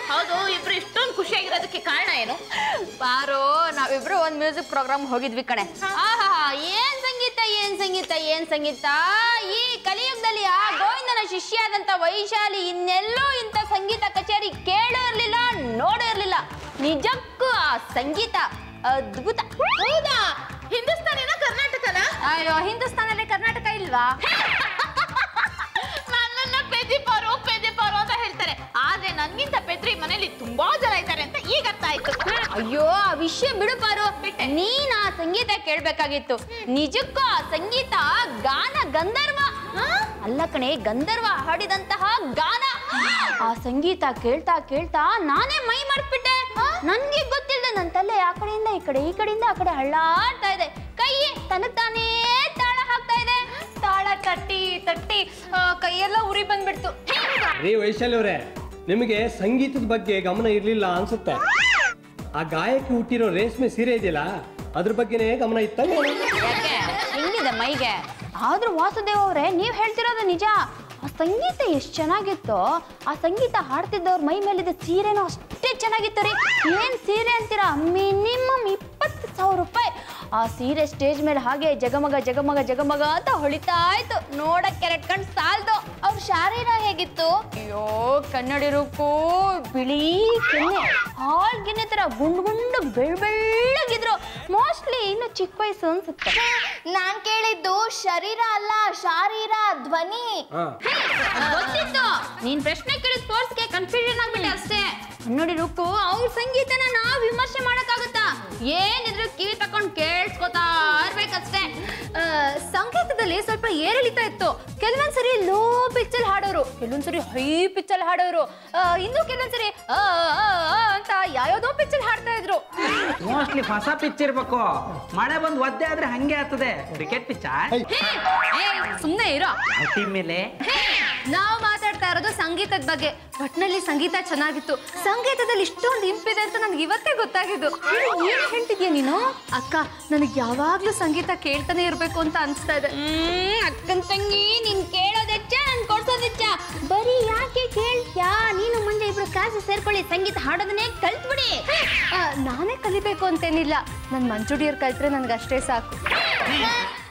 ಹೌದು ಇಬ್ರು ಇಷ್ಟೊಂದು ಖುಷಿಯಾಗಿರೋದಕ್ಕೆ ಕಾರಣ ಏನು ಬಾರೋ ನಾವಿಬ್ರು ಒಂದ್ ಮ್ಯೂಸಿಕ್ ಪ್ರೋಗ್ರಾಮ್ ಹೋಗಿದ್ವಿ ಕಣೆ ಆಹಾ ಏನ್ ಸಂಗೀತ ಏನ್ ಸಂಗೀತ ಏನ್ ಸಂಗೀತ ಈ ಕಲಿಯುಗದಲ್ಲಿ ಆ ಗೋವಿಂದನ ಶಿಷ್ಯಾದಂತ ವೈಶಾಲಿ ಇನ್ನೆಲ್ಲೂ ಇಂಥ ಸಂಗೀತ ಕಚೇರಿ ಕೇಳೂ ಇರ್ಲಿಲ್ಲ ನೋಡೂ ಇರ್ಲಿಲ್ಲ ನಿಜಕ್ಕೂ ಆ ಸಂಗೀತ ಅದ್ಭುತ ಹೌದಾ ಹಿಂದೂಸ್ತಾನಿನ ಕರ್ನಾಟಕನ ಅಯ್ಯೋ ಹಿಂದೂಸ್ತಾನಲ್ಲಿ ಕರ್ನಾಟಕ ಇಲ್ವಾ ನನ್ನನ್ನ ಪೆದಿಪಾರು ಪೆದಿಪಾರು ಅಂತ ಹೇಳ್ತಾರೆ ಆದ್ರೆ ನನ್ಗಿಂತ ಪೆದ್ರಿ ಮನೇಲಿ ತುಂಬಾ ಜನ ಇದ್ದಾರೆ ಅಂತ ಈಗ ಅರ್ಥ ಆಯ್ತು ಅಯ್ಯೋ ಆ ವಿಷಯ ಬಿಡು ಪಾರು ನೀನ್ ಆ ಸಂಗೀತ ಕೇಳ್ಬೇಕಾಗಿತ್ತು ನಿಜಕ್ಕೂ ಆ ಸಂಗೀತ ಗಾನ ಗಂಧರ್ವ ಅಲ್ಲ ಕಣೆ ಗಂಧರ್ವ ಹಾಡಿದಂತಹ ಗಾನ ಆ ಸಂಗೀತ ಕೇಳ್ತಾ ಕೇಳ್ತಾ ನಾನೇ ಮೈ ಮಾಡ್ಬಿಟ್ಟೆ ನನ್ಗೆ ಗೊತ್ತಿಲ್ಲದೆ ನನ್ನ ತಲೆ ಆ ಕಡೆಯಿಂದ ಈ ಕಡೆ ಈ ಕಡೆಯಿಂದ ಆ ಕಡೆ ಹಳ್ಳಾಡ್ತಾ ಇದೆ ಕೈ ತನಗ್ ತಾನೇ ತಾಳ ಹಾಕ್ತಾ ಇದೆ ತಾಳ ತಟ್ಟಿ ತಟ್ಟಿ ಆ, ಕೈಯೆಲ್ಲ ಉರಿ ಬಂದ್ಬಿಡ್ತು ರೀ ವೈಶಾಲಿ ಅವರೇ ನಿಮಗೆ ಸಂಗೀತದ ಬಗ್ಗೆ ಗಮನ ಇರ್ಲಿಲ್ಲ ಅನ್ಸುತ್ತೆ ಆ ಗಾಯಕ್ಕೆ ಹುಟ್ಟಿರೋ ರೇಷ್ಮೆ ಸೀರೆ ಇದೆಯಲ್ಲ ಅದ್ರ ಬಗ್ಗೆನೇ ಗಮನ ಇತ್ತ ಯಾಕೆ ಹೆಂಗಿದೆ ಮೈಗೆ ಆದ್ರೂ ವಾಸುದೇವ್ ಅವರೇ ನೀವ್ ಹೇಳ್ತಿರೋದು ನಿಜ ಆ ಸಂಗೀತ ಎಷ್ಟು ಚೆನ್ನಾಗಿತ್ತು ಆ ಸಂಗೀತ ಹಾಡ್ತಿದ್ದವ್ರ ಮೈ ಮೇಲಿದ್ದ ಸೀರೆನೂ ಅಷ್ಟೇ ಚೆನ್ನಾಗಿತ್ತು ರೀ ಏನ್ ಸೀರೆ ಅಂತೀರಾ ಮಿನಿಮಮ್ ಇಪ್ಪತ್ತು ಸಾವಿರ ರೂಪಾಯಿ ಆ ಸೀರೆ ಸ್ಟೇಜ್ ಮೇಲೆ ಹಾಗೆ ಜಗಮಗ ಜಗಮಗ ಜಗಮಗ ಅಂತ ಹೊಳಿತಾ ಇತ್ತು ನೋಡಕ್ಕೆ ಎರಡು ಕಣ್ ಸಾಲ್ದು ಅವ್ರ ಶಾರೀರ ಹೇಗಿತ್ತು ಅಯ್ಯೋ ಕನ್ನಡಿ ರೂಪು ಬಿಳಿ ಕೆನ್ನೆ ಹಾಲ್ಗೆನೆ ತರ ಗುಂಡು ಗುಂಡು ಬೆಳ್ ಬೆಳ್ಳಗಿದ್ರು ಮೋಸ್ಟ್ಲಿ ಇನ್ನು ಚಿಕ್ಕ ವಯಸ್ಸು ಅನ್ಸುತ್ತೆ ನಾನ್ ಕೇಳಿದ್ದು ಶರೀರ ಅಲ್ಲ ಶಾರೀರ ಧ್ವನಿ ಅದ್ ಗೊತ್ತಿತ್ತು ನೀನ್ ಪ್ರಶ್ನೆ ಕೇಳಿದ ಸ್ಪೋರ್ಟ್ಸ್ಗೆ ಕನ್ಫ್ಯೂಷನ್ ಆಗ್ಬಿಟ್ಟೆ ಅಷ್ಟೇ ಕನ್ನಡಿ ರೂಪು ಅವ್ರ ಸಂಗೀತನ ನಾವ್ ವಿಮರ್ಶೆ ಮಾಡಕ್ಕಾಗತ್ತಾ ಏನಿದ್ರು ಕಿವಿ ತಕೊಂಡ್ ಕೇಳಿಸ್ಕೊತಾ ಇರ್ಬೇಕಷ್ಟೇ ಆ, ಸಂಗೀತದಲ್ಲಿ ಸ್ವಲ್ಪ ಏರಿಳಿತ ಇತ್ತು ಕೆಲವೊಂದ್ಸರಿ ಲೋ ಪಿಚ್ಚಲ್ಲಿ ಹಾಡೋರು ಕೆಲವೊಂದ್ಸರಿ ಹೈ ಪಿಚ್ಚಲ್ಲಿ ಹಾಡೋರು ಆ, ಇನ್ನು ಕೆಲವೊಂದ್ಸರಿ ಆ, ಆ, ಆ ಅಂತ ಯಾವ್ಯಾವ್ದೋ ಪಿಚ್ಚಲ್ಲಿ ಹಾಡ್ತಾ ಇದ್ರು ಮೋಸ್ಟ್ಲಿ ಹೊಸ ಪಿಚ್ ಇರ್ಬೇಕು ಮಳೆ ಬಂದು ಒದ್ದೆ ಆದ್ರೆ ಹಂಗೆ ಆಗ್ತದೆ ಕ್ರಿಕೆಟ್ ಪಿಚ್ಚ ಸುಮ್ಮನೆ ಇರೋ ಟೀಮ್ ಮೇಲೆ ನಾವು ಮಾತಾಡ್ತಾ ಇರೋದು ಸಂಗೀತದ ಬಗ್ಗೆ ಒಟ್ನಲ್ಲಿ ಸಂಗೀತ ಚೆನ್ನಾಗಿತ್ತು ಸಂಗೀತದಲ್ಲಿ ಇಷ್ಟೊಂದು ಇಂಪಿದೆ ಅಂತ ನನ್ಗೆ ಇವತ್ತೇ ಗೊತ್ತಾಗಿದ್ದು ಏನ್ ಹೇಳ್ತಿದ್ಯಾ ನೀನು ಅಕ್ಕ ನನಗೆ ಯಾವಾಗ್ಲೂ ಸಂಗೀತ ಕೇಳ್ತಾನೆ ಇರ್ಬೇಕು ಅಂತ ಅನ್ಸ್ತಾ ಇದೆ ಹ್ಮ್ ಅಕ್ಕನ್ ತಂಗಿ ನೀನ್ ಕೇಳೋದೆಚ್ಚ ನನ್ ಕೊಡ್ಸೋದೆಚ್ಚ ಬರೀ ಯಾಕೆ ಕೇಳ್ತ್ಯಾ ನೀನು ಮುಂದೆ ಇಬ್ರು ಕ್ಲಾಸ್ ಸೇರ್ಕೊಳ್ಳಿ ಸಂಗೀತ ಹಾಡೋದನ್ನೇ ಕಲ್ತ್ಬಿಡಿ ಆ, ನಾನೇ ಕಲಿಬೇಕು ಅಂತೇನಿಲ್ಲ ನನ್ ಮಂಚುಡಿಯರ್ ಕಲ್ತ್ರೆ ನನ್ಗೆ ಅಷ್ಟೇ ಸಾಕು